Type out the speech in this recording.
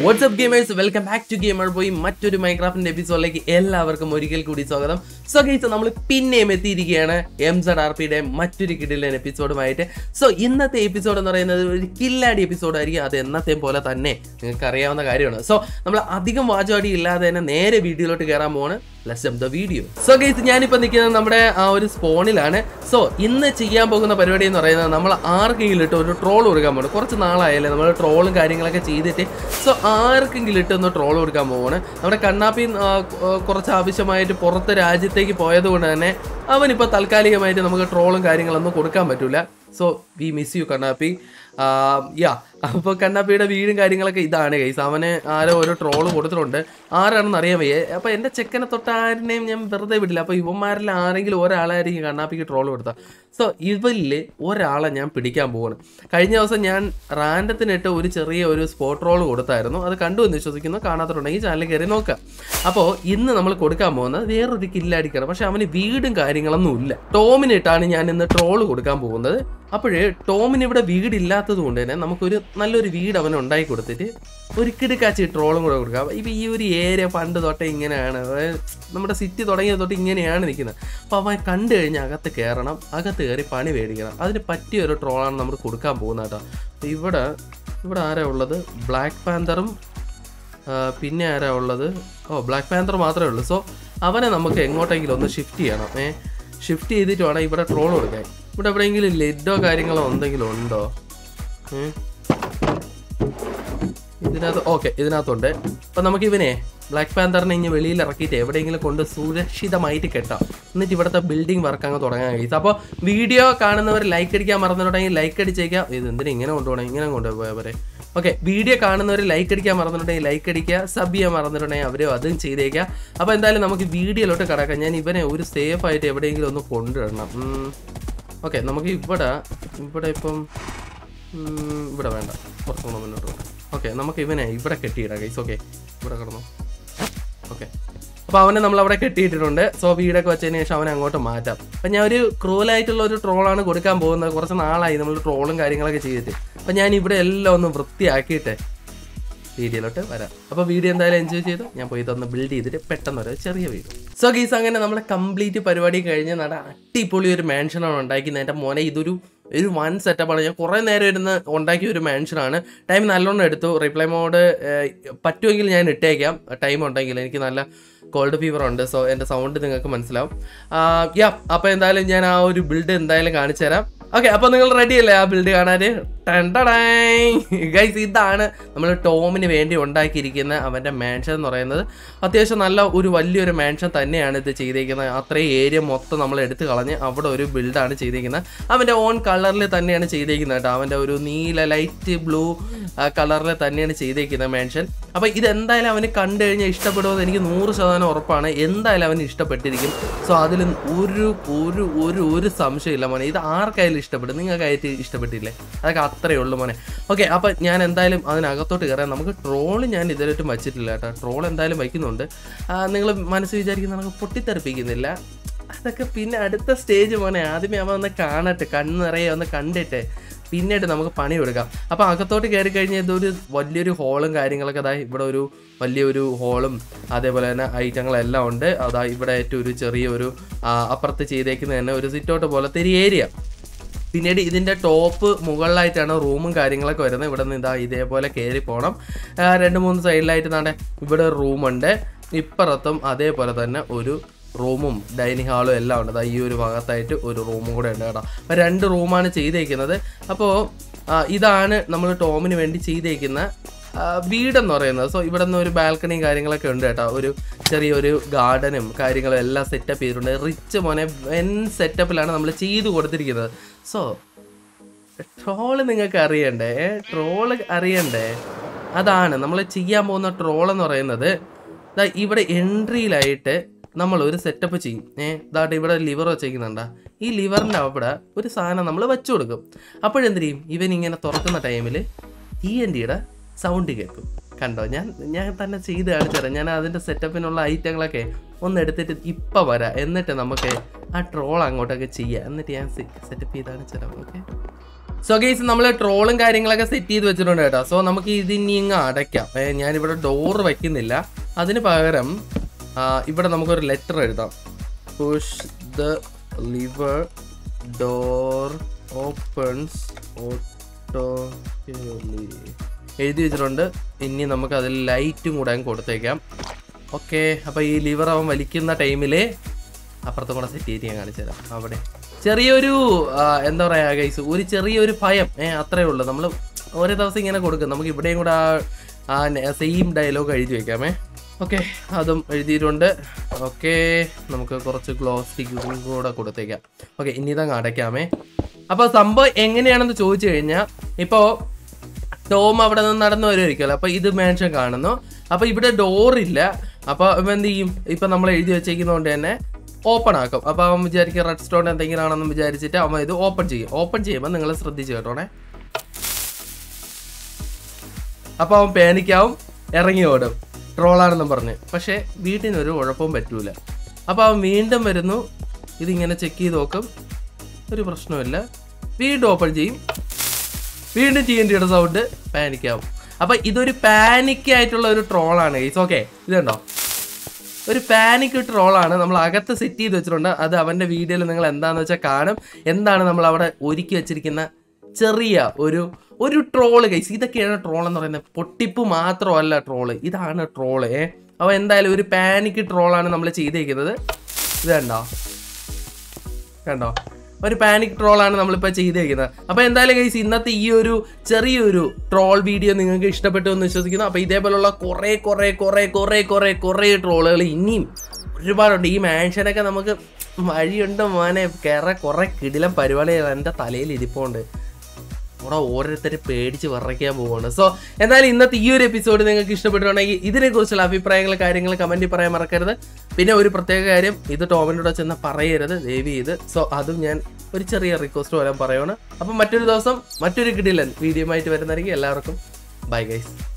WhatsApp gamers welcome back to gamer പോയി മറ്റൊരു മൈക്രാഫ്റ്റിന്റെ എപ്പിസോഡിലേക്ക് എല്ലാവർക്കും ഒരിക്കൽ കൂടി സ്വാഗതം സോ ഗൈസ് നമ്മൾ പിന്നെയും എത്തിയിരിക്കുകയാണ് എം സെഡ് ആർ പിയുടെ മറ്റൊരു കിടിലൻ എപ്പിസോഡുമായിട്ട് സോ ഇന്നത്തെ എപ്പിസോഡ് എന്ന് പറയുന്നത് ഒരു കില്ലാടി എപ്പിസോഡ് ആയിരിക്കും അത് എന്നത്തെയും പോലെ തന്നെ നിങ്ങൾക്ക് അറിയാവുന്ന കാര്യമാണ് സോ നമ്മൾ അധികം വാചാടി ഇല്ലാതെ തന്നെ നേരെ വീഡിയോയിലോട്ട് കയറാൻ പോവാണ് let's the video so guys ഞാനിപ്പോൾ നിൽക്കുന്നത് നമ്മുടെ ആ ഒരു സ്പോണിലാണ് സോ ഇന്ന് ചെയ്യാൻ പോകുന്ന പരിപാടി എന്ന് പറയുന്നത് നമ്മൾ ആർക്കെങ്കിലും ഇട്ട് ഒരു ട്രോൾ കൊടുക്കാൻ പോകുന്നു കുറച്ച് നാളായല്ലേ നമ്മൾ ട്രോളും കാര്യങ്ങളൊക്കെ ചെയ്തിട്ട് സോ ആർക്കെങ്കിലും ഇട്ട് ഒന്ന് ട്രോൾ കൊടുക്കാൻ പോവാണ് നമ്മുടെ കണ്ണാപ്പി ആ, കൊ- കുറച്ച് ആവശ്യമായിട്ട് പുറത്ത് രാജ്യത്തേക്ക് പോയത് കൊണ്ട് തന്നെ അവനിപ്പോൾ താൽക്കാലികമായിട്ട് നമുക്ക് ട്രോളും കാര്യങ്ങളൊന്നും കൊടുക്കാൻ പറ്റൂല സോ വി മിസ് യു കണ്ണാപ്പി യാ അപ്പോൾ കണ്ണാപ്പിയുടെ വീടും കാര്യങ്ങളൊക്കെ ഇതാണ് കൈസ് അവന് ആരോ ഒരു ട്രോള് കൊടുത്തിട്ടുണ്ട് ആരാണെന്ന് അറിയാൻ വയ്യേ അപ്പോൾ എൻ്റെ ചെക്കനെ തൊട്ട് ആരിനെയും ഞാൻ വെറുതെ വിടില്ല അപ്പോൾ ഇവന്മാരിൽ ആരെങ്കിലും ഒരാളായിരിക്കും കണ്ണാപ്പിക്ക് ട്രോള് കൊടുത്താൽ സോ ഇവരിൽ ഒരാളെ ഞാൻ പിടിക്കാൻ പോവാണ് കഴിഞ്ഞ ദിവസം ഞാൻ റാൻഡത്തിനിട്ട് ഒരു ചെറിയ ഒരു സ്പോട്ട് റോൾ കൊടുത്തായിരുന്നു അത് കണ്ടു എന്ന് വിശ്വസിക്കുന്നു കാണാത്തിട്ടുണ്ടെങ്കിൽ ചാനലിൽ കയറി നോക്കാം അപ്പോൾ ഇന്ന് നമ്മൾ കൊടുക്കാൻ പോകുന്നത് വേറൊരു കില്ലടിക്കണം പക്ഷെ അവന് വീടും കാര്യങ്ങളൊന്നും ഇല്ല ടോമിനിട്ടാണ് ഞാൻ ഇന്ന് ട്രോള് കൊടുക്കാൻ പോകുന്നത് അപ്പോഴേ ടോമിന് ഇവിടെ വീടില്ലാത്തത് കൊണ്ട് തന്നെ നമുക്കൊരു നല്ലൊരു വീട് അവന് ഉണ്ടാക്കി കൊടുത്തിട്ട് ഒരു കിടുക്കാച്ചി ട്രോളും കൂടെ കൊടുക്കാം ഇപ്പം ഈ ഒരു ഏരിയ പണ്ട് തൊട്ടേ ഇങ്ങനെയാണ് അതായത് നമ്മുടെ സിറ്റി തുടങ്ങിയത് തൊട്ട് ഇങ്ങനെയാണ് നിൽക്കുന്നത് അപ്പോൾ അവൻ കണ്ടു കഴിഞ്ഞാൽ അകത്ത് കയറണം അകത്ത് കയറി പണി മേടിക്കണം അതിന് പറ്റിയ ഒരു ട്രോളാണ് നമ്മൾ കൊടുക്കാൻ പോകുന്നത് കേട്ടോ അപ്പോൾ ഇവിടെ ഇവിടെ ആരാ ഉള്ളത് ബ്ലാക്ക് പാന്തറും ആ, പിന്നെ ആരാ ഉള്ളത് ഓ ബ്ലാക്ക് പാന്തർ മാത്രമേ ഉള്ളൂ സോ അവനെ നമുക്ക് എങ്ങോട്ടെങ്കിലും ഒന്ന് ഷിഫ്റ്റ് ചെയ്യണം ഏ ഷിഫ്റ്റ് ചെയ്തിട്ട് വേണം ഇവിടെ ട്രോൾ കൊടുക്കാൻ ഇവിടെ എവിടെയെങ്കിലും ലെഡോ കാര്യങ്ങളോ എന്തെങ്കിലും ഉണ്ടോ ഏ? ഇതിനകത്ത് ഓക്കെ ഇതിനകത്തുണ്ട് അപ്പം നമുക്ക് ഇവനെ ബ്ലാക്ക് പാന്തറിനെ ഇനി വെളിയിൽ ഇറക്കിയിട്ട് എവിടെയെങ്കിലും കൊണ്ട് സുരക്ഷിതമായിട്ട് കെട്ടാം എന്നിട്ട് ഇവിടുത്തെ ബിൽഡിംഗ് വർക്ക് അങ്ങ് തുടങ്ങാൻ കഴിയും അപ്പോൾ വീഡിയോ കാണുന്നവർ ലൈക്ക് അടിക്കാൻ മറന്നിട്ടുണ്ടെങ്കിൽ ലൈക്ക് അടിച്ചേക്കാം ഇത് എന്തിനാ ഇങ്ങനെ കൊണ്ടുപോകണം ഇങ്ങനെ കൊണ്ടുപോയവരെ ഓക്കെ വീഡിയോ കാണുന്നവർ ലൈക്ക് അടിക്കാൻ മറന്നിട്ടുണ്ടെങ്കിൽ ലൈക്ക് അടിക്കുക സബ് ചെയ്യാൻ മറന്നിട്ടുണ്ടെങ്കിൽ അവരും അതും ചെയ്തേക്കാം അപ്പോൾ എന്തായാലും നമുക്ക് വീഡിയോയിലോട്ട് കിടക്കാം ഞാൻ ഇവനെ ഒരു സേഫ് ആയിട്ട് എവിടെയെങ്കിലും ഒന്ന് കൊണ്ടുവരണം ഓക്കെ നമുക്ക് ഇവിടെ ഇവിടെ ഇപ്പം ഉം, ഇവിടെ വേണ്ട കുറച്ചുകൂടെ മുന്നോട്ട് പോകാം ഓക്കെ നമുക്ക് ഇവനെ ഇവിടെ കെട്ടിയിടാം ഗൈസ് ഓക്കെ ഇവിടെ കിടന്നു ഓക്കെ അപ്പോൾ അവനെ നമ്മൾ അവിടെ കെട്ടിയിട്ടിട്ടുണ്ട് സോ വീടൊക്കെ വെച്ചതിന് ശേഷം അവനെ അങ്ങോട്ട് മാറ്റാം അപ്പം ഞാൻ ഒരു ക്രൂലായിട്ടുള്ള ഒരു ട്രോളാണ് കൊടുക്കാൻ പോകുന്നത് കുറച്ച് നാളായി നമ്മൾ ട്രോളും കാര്യങ്ങളൊക്കെ ചെയ്തിട്ട് അപ്പം ഞാൻ ഇവിടെ എല്ലാം ഒന്ന് വൃത്തിയാക്കിയിട്ട് വീഡിയോയിലോട്ട് വരാം അപ്പോൾ വീഡിയോ എന്തായാലും എൻജോയ് ചെയ്തു ഞാൻ പോയി ഇതൊന്ന് ബിൽഡ് ചെയ്തിട്ട് പെട്ടെന്ന് ഒരു ചെറിയ വീട് സോ ഗീസ് അങ്ങനെ നമ്മളെ കംപ്ലീറ്റ് പരിപാടി കഴിഞ്ഞ് നട അടിപൊളി ഒരു മാൻഷനാണ് ഉണ്ടാക്കുന്നത് എൻ്റെ മോനെ ഇതൊരു ഒരു വൺ സെറ്റപ്പാണ് ഞാൻ കുറേ നേരം ഇരുന്ന് ഉണ്ടാക്കിയ ഒരു മാൻഷനാണ് ടൈം നല്ലോണം എടുത്തു റിപ്ലൈ മോഡ് പറ്റുമെങ്കിൽ ഞാൻ ഇട്ടേക്കാം ടൈം ഉണ്ടെങ്കിൽ എനിക്ക് നല്ല കോൾഡ് ഫീവർ ഉണ്ട് സോ എൻ്റെ സൗണ്ട് നിങ്ങൾക്ക് മനസ്സിലാവും യാ അപ്പോൾ എന്തായാലും ഞാൻ ആ ഒരു ബിൽഡ് എന്തായാലും കാണിച്ചു തരാം ഓക്കെ അപ്പോൾ നിങ്ങൾ റെഡി അല്ലേ ആ ബിൽഡ് കാണാൻ ഗൈസ് ഇതാണ് നമ്മൾ ടോമിന് വേണ്ടി ഉണ്ടാക്കിയിരിക്കുന്ന അവൻ്റെ മാൻഷൻ എന്ന് പറയുന്നത് അത്യാവശ്യം നല്ല ഒരു വലിയൊരു മാൻഷൻ തന്നെയാണ് ഇത് ചെയ്തേക്കുന്നത് അത്രയും ഏരിയ മൊത്തം നമ്മൾ എടുത്തു കളഞ്ഞ് അവിടെ ഒരു ബിൽഡാണ് ചെയ്തേക്കുന്നത് അവൻ്റെ ഓൺ കളറിൽ തന്നെയാണ് ചെയ്തേക്കുന്നത് കേട്ടോ അവൻ്റെ ഒരു നീല ലൈറ്റ് ബ്ലൂ കളറിൽ തന്നെയാണ് ചെയ്തേക്കുന്നത് മാൻഷൻ അപ്പോൾ ഇതെന്തായാലും അവന് കണ്ടു കഴിഞ്ഞാൽ ഇഷ്ടപ്പെടുമെന്ന് എനിക്ക് നൂറ് ശതമാനം ഉറപ്പാണ് എന്തായാലും അവന് ഇഷ്ടപ്പെട്ടിരിക്കും സോ അതിൽ ഒരു ഒരു ഒരു ഒരു സംശയമില്ല മോനെ ഇത് ആർക്കായാലും ഇഷ്ടപ്പെടും നിങ്ങൾക്കായിട്ട് ഇഷ്ടപ്പെട്ടില്ലേ അതൊക്കെ അത്രയേ ഉള്ളൂ മോനെ ഓക്കെ അപ്പോൾ ഞാൻ എന്തായാലും അതിനകത്തോട്ട് കയറാം നമുക്ക് ട്രോള് ഞാൻ ഇതുവരെയായിട്ടും വച്ചിട്ടില്ല കേട്ടോ ട്രോൾ എന്തായാലും വയ്ക്കുന്നുണ്ട് നിങ്ങൾ മനസ്സ് വിചാരിക്കുന്ന നമുക്ക് പൊട്ടിത്തെറിപ്പിക്കുന്നില്ല അതൊക്കെ പിന്നെ അടുത്ത സ്റ്റേജ് മോനെ ആദ്യമേ അവൻ ഒന്ന് കാണട്ടെ കണ്ണ് നിറയെ ഒന്ന് കണ്ടിട്ട് പിന്നീട് നമുക്ക് പണി കൊടുക്കാം അപ്പോൾ അകത്തോട്ട് കയറി കഴിഞ്ഞാൽ ഇതൊരു വലിയൊരു ഹോളും കാര്യങ്ങളൊക്കെ അതാ ഇവിടെ ഒരു വലിയൊരു ഹോളും അതേപോലെ തന്നെ ഐറ്റങ്ങളെല്ലാം ഉണ്ട് അതാ ഇവിടെ ഏറ്റവും ഒരു ചെറിയൊരു ആ, അപ്പുറത്ത് ചെയ്തേക്കുന്ന തന്നെ ഒരു സിറ്റൗട്ട് പോലത്തെ ഒരു ഏരിയ പിന്നീട് ഇതിൻ്റെ ടോപ്പ് മുകളിലായിട്ടാണ് റൂമും കാര്യങ്ങളൊക്കെ വരുന്നത് ഇവിടെ നിന്ന് ഇതാ ഇതേപോലെ കയറി പോകണം ആ, രണ്ട് മൂന്ന് സൈഡിലായിട്ട് നാണ്ടെ ഇവിടെ ഒരു റൂമുണ്ട് ഇപ്പുറത്തും അതേപോലെ തന്നെ ഒരു റൂമും ഡൈനിങ് ഹാളും എല്ലാം ഉണ്ട് ദാ ഈ ഒരു ഭാഗത്തായിട്ട് ഒരു റൂമും കൂടെ ഉണ്ട് കേട്ടോ അപ്പോൾ രണ്ട് റൂമാണ് ചെയ്തേക്കുന്നത് അപ്പോൾ ഇതാണ് നമ്മൾ ടോമിന് വേണ്ടി ചെയ്തേക്കുന്ന ആ, വീടെന്ന് പറയുന്നത് സോ ഇവിടെ നിന്ന് ഒരു ബാൽക്കണിയും കാര്യങ്ങളൊക്കെ ഉണ്ട് കേട്ടോ ഒരു ചെറിയൊരു ഗാർഡനും കാര്യങ്ങളും എല്ലാം സെറ്റപ്പ് ചെയ്തിട്ടുണ്ട് റിച്ച് മോനെ വെൻ സെറ്റപ്പിലാണ് നമ്മൾ ചെയ്തു കൊടുത്തിരിക്കുന്നത് സോ ട്രോള് നിങ്ങൾക്ക് അറിയണ്ടേ ട്രോള് അറിയണ്ടേ അതാണ് നമ്മൾ ചെയ്യാൻ പോകുന്ന ട്രോൾ എന്ന് പറയുന്നത് ദാ ഇവിടെ എൻട്രിയിലായിട്ട് നമ്മൾ ഒരു സെറ്റപ്പ് ചെയ്യും ഏ ദാട്ട് ഇവിടെ ലിവർ വെച്ചേക്കുന്നുണ്ടാ ഈ ലിവറിൻ്റെ അവിടെ ഒരു സാധനം നമ്മൾ വെച്ചു കൊടുക്കും അപ്പോഴെന്ത് ചെയ്യും ഇവൻ ഇങ്ങനെ തുറക്കുന്ന ടൈമിൽ ടി എൻ ഡിയുടെ സൗണ്ട് കേൾക്കും കണ്ടോ ഞാൻ ഞാൻ തന്നെ ചെയ്ത് കാണിച്ചു തരാം ഞാൻ അതിൻ്റെ സെറ്റപ്പിനുള്ള ഐറ്റങ്ങളൊക്കെ ഒന്ന് എടുത്തിട്ട് ഇപ്പം വരാം എന്നിട്ട് നമുക്ക് ആ ട്രോൾ അങ്ങോട്ടൊക്കെ ചെയ്യാം എന്നിട്ട് ഞാൻ സെറ്റപ്പ് ചെയ്ത് കാണിച്ചു തരാം ഓക്കെ സോ ഗൈസ് നമ്മൾ ട്രോളും കാര്യങ്ങളൊക്കെ സെറ്റ് ചെയ്ത് വെച്ചിട്ടുണ്ട് കേട്ടോ സോ നമുക്ക് ഇത് ഇനി ഇങ്ങ് അടയ്ക്കാം ഏ, ഞാനിവിടെ ഡോർ വയ്ക്കുന്നില്ല അതിന് പകരം ആ, ഇവിടെ നമുക്കൊരു ലെറ്റർ എഴുതാം push the lever door opens auto എഴുതി വെച്ചിട്ടുണ്ട് ഇനി നമുക്ക് അതിൽ ലൈറ്റും കൂടെ അങ്ങ് കൊടുത്തേക്കാം ഓക്കെ അപ്പോൾ ഈ ലിവർ അവൻ വലിക്കുന്ന ടൈമിൽ അപ്പുറത്തും കൂടെ സെറ്റ് ചെയ്ത് ഞാൻ കാണിച്ചു തരാം അവിടെ ചെറിയൊരു ആ, എന്താ പറയാ ഗൈസ് ഒരു ചെറിയൊരു ഭയം ഏ അത്രേ ഉള്ളൂ നമ്മൾ ഓരോ ദിവസം ഇങ്ങനെ കൊടുക്കും നമുക്ക് ഇവിടെയും കൂടെ ആ സെയിം ഡയലോഗ് എഴുതി വെക്കാമേ ഓക്കെ അതും എഴുതിയിട്ടുണ്ട് ഓക്കെ നമുക്ക് കുറച്ച് ഗ്ലോ സ്റ്റിക്കും കൂടെ കൊടുത്തേക്കാം ഓക്കെ ഇനി ഇതങ്ങ് അടയ്ക്കാമേ അപ്പോൾ സംഭവം എങ്ങനെയാണെന്ന് ചോദിച്ചു കഴിഞ്ഞാൽ ഇപ്പോൾ ടോം അവിടെ നിന്ന് നടന്നു വരുമായിരിക്കുമല്ലോ അപ്പൊ ഇത് മാൻഷൻ കാണുന്നു അപ്പൊ ഇവിടെ ഡോറില്ല അപ്പൊ ഇവൻ എന്ത് ചെയ്യും ഇപ്പൊ നമ്മൾ എഴുതി വെച്ചേക്കുന്നതുകൊണ്ട് തന്നെ ഓപ്പൺ ആക്കും അപ്പൊ അവൻ വിചാരിക്കും റെഡ് സ്റ്റോൺ എന്തെങ്കിലും ആണെന്ന് വിചാരിച്ചിട്ട് അവൻ ഇത് ഓപ്പൺ ചെയ്യും ഓപ്പൺ ചെയ്യുമ്പോൾ നിങ്ങൾ ശ്രദ്ധിച്ചു കേട്ടോണേ അപ്പൊ അവൻ പാനിക്കാവും ഇറങ്ങി ഓടും ട്രോളാണെന്നും പറഞ്ഞ് പക്ഷേ വീട്ടിനൊരു കുഴപ്പവും പറ്റൂല അപ്പൊ അവൻ വീണ്ടും വരുന്നു ഇതിങ്ങനെ ചെക്ക് ചെയ്ത് നോക്കും ഒരു പ്രശ്നമില്ല വീണ്ടും ഓപ്പൺ ചെയ്യും വീണ്ടും ടി എൻ ടിയുടെ സൗണ്ട് പാനിക്കാവും അപ്പൊ ഇതൊരു പാനിക് ആയിട്ടുള്ള ഒരു ട്രോളാണ് ഗൈസ് ഓക്കെ ഇത് കണ്ടോ ഒരു പാനിക് ട്രോളാണ് നമ്മൾ അകത്ത് സെറ്റ് ചെയ്ത് വെച്ചിട്ടുണ്ട് അത് അവന്റെ വീഡിയോയിൽ നിങ്ങൾ എന്താന്ന് വെച്ചാൽ കാണും എന്താണ് നമ്മൾ അവിടെ ഒരുക്കി വെച്ചിരിക്കുന്ന ചെറിയ ഒരു ഒരു ട്രോള് ഗൈസ് ഇതൊക്കെയാണ് ട്രോൾ എന്ന് പറയുന്നത് പൊട്ടിപ്പ് മാത്രമല്ല ട്രോള് ഇതാണ് ട്രോള് ഏ അപ്പോൾ എന്തായാലും ഒരു പാനിക് ട്രോളാണ് നമ്മൾ ചെയ്തേക്കുന്നത് ഇത് കണ്ടോ കണ്ടോ ഒരു പാനിക് ട്രോളാണ് നമ്മളിപ്പോൾ ചെയ്തേക്കുന്നത് അപ്പോൾ എന്തായാലും ഗൈസ് ഇന്നത്തെ ഈ ഒരു ചെറിയൊരു ട്രോൾ വീഡിയോ നിങ്ങൾക്ക് ഇഷ്ടപ്പെട്ടു എന്ന് വിശ്വസിക്കുന്നു അപ്പോൾ ഇതേപോലുള്ള കുറേ കുറേ കുറേ കുറേ കുറേ കുറേ ട്രോളുകൾ ഇനിയും ഒരുപാടുണ്ട് ഈ മാൻഷനൊക്കെ നമുക്ക് വഴിയുണ്ട് മോനെ കയറ കുറേ കിടിലം പരിപാടികൾ എൻ്റെ തലയിൽ ഇരിപ്പുണ്ട് അവിടെ ഓരോരുത്തരെ പേടിച്ച് വിറയ്ക്കാൻ പോവാണ് സോ എന്തായാലും ഇന്നത്തെ ഈ ഒരു എപ്പിസോഡ് നിങ്ങൾക്ക് ഇഷ്ടപ്പെട്ടുണ്ടെങ്കിൽ ഇതിനെക്കുറിച്ചുള്ള അഭിപ്രായങ്ങൾ കാര്യങ്ങൾ കമൻറ്റിൽ പറയാൻ മറക്കരുത് പിന്നെ ഒരു പ്രത്യേക കാര്യം ഇത് ടോമിനോട് ചെന്ന് പറയരുത് ദയവ് ചെയ്ത് സോ അതും ഞാൻ ഒരു ചെറിയ റിക്വസ്റ്റ് പോലെ പറയുകയാണ് അപ്പം മറ്റൊരു ദിവസം മറ്റൊരു കിടിലൻ വീഡിയോ ആയിട്ട് വരുന്നതായിരിക്കും എല്ലാവർക്കും ബൈ ഗൈസ്